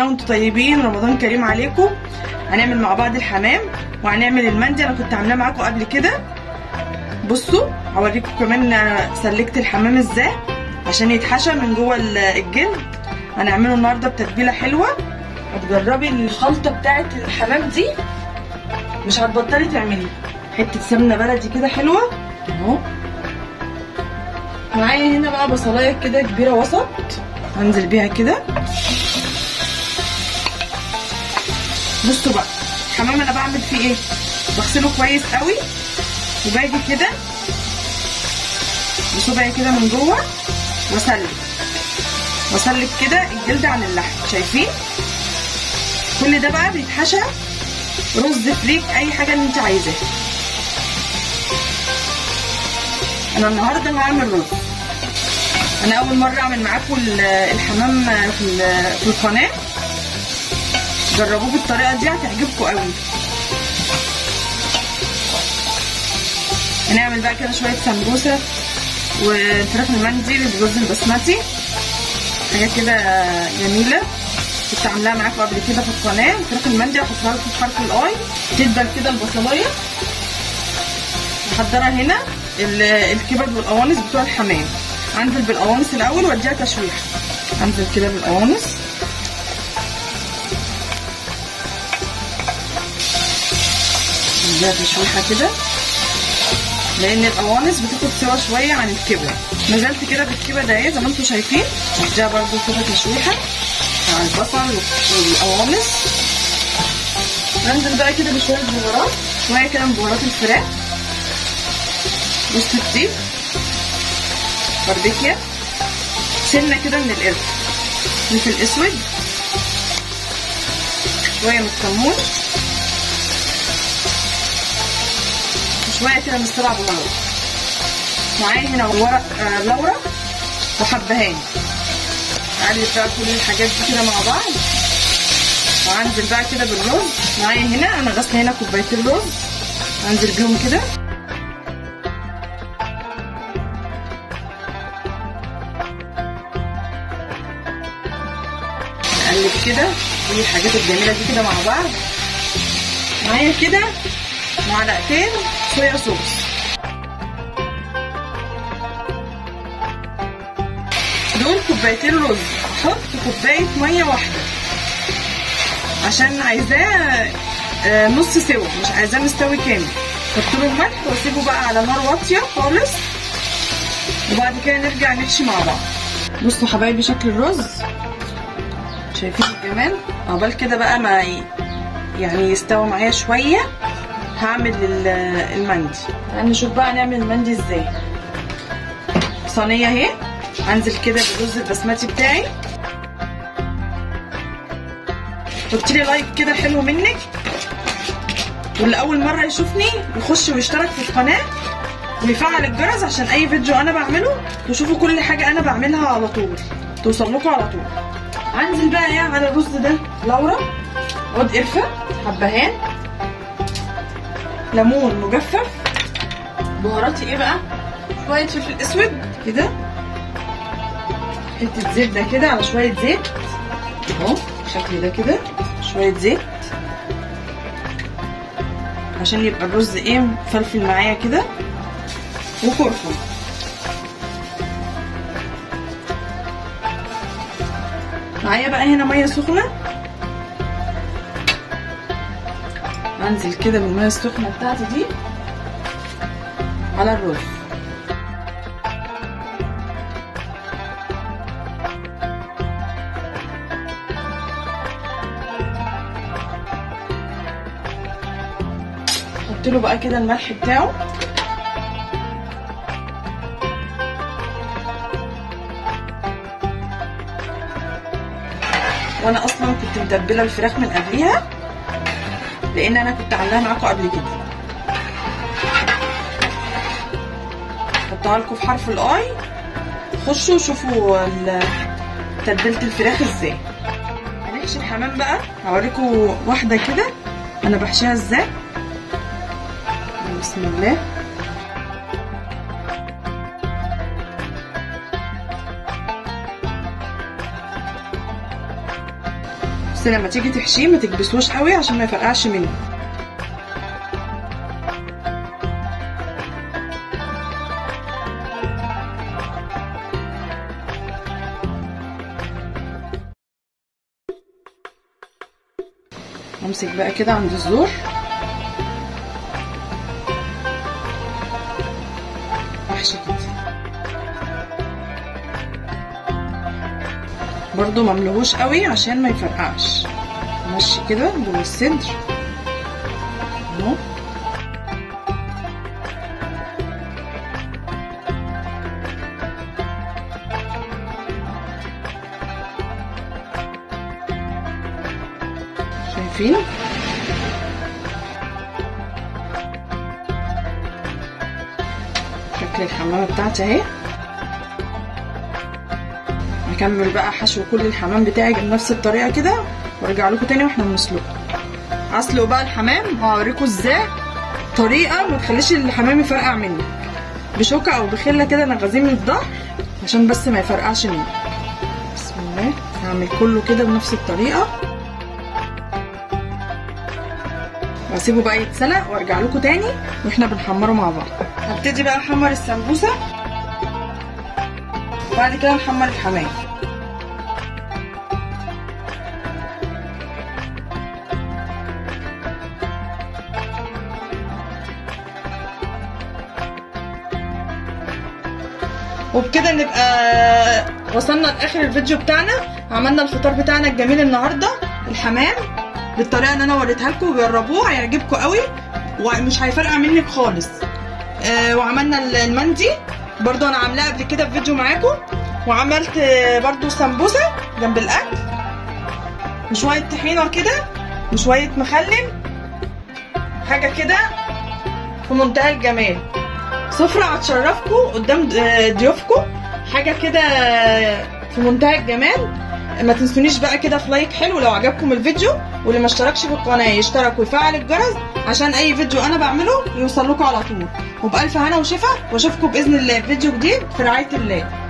سنه وانتم طيبين رمضان كريم عليكم هنعمل مع بعض الحمام وهنعمل المندي انا كنت عاملاه معاكم قبل كده بصوا هوريكم كمان سلكت الحمام ازاي عشان يتحشى من جوه الجلد هنعمله النهارده بتتبيله حلوه هتجربي الخلطه بتاعه الحمام دي مش هتبطلي تعمليها حته سمنه بلدي كده حلوه اهو معايا هنا بقى بصلايه كده كبيره وسط هنزل بيها كده بصوا بقى الحمام انا بعمل فيه ايه بغسله كويس قوي وباجي كده بصبعي كده من جوه واسلك واسلك كده الجلد عن اللحم شايفين كل ده بقى بيتحشى رز فريك اي حاجه اللي انت عايزاها انا النهارده هعمل رز انا اول مره اعمل معاكم الحمام في في القناه جربوه بالطريقه دي هتعجبكم قوي هنعمل بقى كده شويه سمبوسه والفراخ المندي بالرز البسمتي حاجات كده جميله كنت عاملاها معاكم قبل كده في القناه الفراخ المندي هحطها لكم في حرف الاي تدبل كده البصلايه محضره هنا الكبد والقوانص بتوع الحمام انزل بالقوانص الاول واديها تشويح انزل كده بالقوانص اديها تشويحه كده لان القوانص بتاخد سوا شويه عن الكبد نزلت كده بالكبد اهي زي ما انتم شايفين اديها برده كده تشويحه مع البصل والقوانص ننزل بقى كده بشويه بهارات شويه كده من بهارات الفراخ جوز الطيب باربيكيا سنه كده من القرفه فلفل اسود شويه من الكمون وشويه كده من السبع بهارات معايا هنا ورق آه لورا وحبهان اقلب بقى كل الحاجات دي كده مع بعض وهنزل بقى كده بالرز معايا هنا انا غاسله هنا كوبايتين رز هنزل بيهم كده نقلب كده كل الحاجات الجميله دي كده مع بعض معايا كده معلقتين صويا صوص دول كوبايتين رز احط كوبايه ميه واحده عشان عايزاه نص سوا مش عايزاه مستوي كامل احط له الملح واسيبه بقى على نار واطيه خالص وبعد كده نرجع نحشي مع بعض بصوا حبايبي شكل الرز شايفين الجمال عقبال كده بقى ما يعني يستوى معايا شويه هعمل المندي تعالى نشوف بقى نعمل المندي ازاي صينيه اهي هنزل كده بالرز البسمتي بتاعي حطي لي لايك كده حلو منك واللي اول مره يشوفني يخش ويشترك في القناه ويفعل الجرس عشان اي فيديو انا بعمله تشوفوا كل حاجه انا بعملها على طول توصل لكم على طول هنزل بقى ايه على الرز ده لورا عود قرفه حبهان ليمون مجفف بهاراتي ايه بقى شويه فلفل اسود كده حته زبده كده على شويه زيت اهو بالشكل ده كده شويه زيت عشان يبقى الرز ايه مفلفل معايا كده وكركم معايا بقى هنا ميه سخنه انزل كده بالميه السخنه بتاعتي دي على الرز احط له بقى كده الملح بتاعه وانا اصلا كنت متبله الفراخ من قبليها لان انا كنت عاملاها معاكم قبل كده حطها لكم في حرف الاي خشوا شوفوا تتبيله الفراخ ازاي هنحشي الحمام بقى هوريكم واحده كده انا بحشيها ازاي بسم الله بس لما تيجي تحشيه ما تكبسوش قوي عشان ما يفرقعش منك امسك بقى كده عند الزور احشي كده برضو مملهوش قوي عشان ما يفرقعش مشي كده جوه الصدر اهو شايفين شكل الحمامة بتاعتي اهي هكمل بقى حشو كل الحمام بتاعي بنفس الطريقة كده وارجع لكم تاني واحنا بنسلقه اسلق بقى الحمام وهوريكم ازاي طريقة ما تخليش الحمام يفرقع منك بشوكة او بخلة كده نغذيه من الظهر عشان بس ما يفرقعش منك بسم الله هعمل كله كده بنفس الطريقة واسيبه بقى يتسلق وارجع لكم تاني واحنا بنحمره مع بعض هبتدي بقى احمر السمبوسه وبعد كده نحمر الحمام وبكده نبقى وصلنا لاخر الفيديو بتاعنا عملنا الفطار بتاعنا الجميل النهارده الحمام بالطريقه اللي انا وريتها لكم جربوه هيعجبكم قوي ومش هيفرقع منك خالص آه وعملنا المندي برضو انا عاملاه قبل كده في فيديو معاكم وعملت برضو سمبوسه جنب الاكل وشويه طحينه كده وشويه مخلل حاجه كده في منتهى الجمال سفرة هتشرفكم قدام ضيوفكم حاجة كده في منتهى الجمال ما تنسونيش بقى كده في لايك حلو لو عجبكم الفيديو واللي ما اشتركش في القناه يشترك ويفعل الجرس عشان اي فيديو انا بعمله يوصل لكم على طول وبالف هنا وشفا واشوفكم باذن الله في فيديو جديد في رعايه الله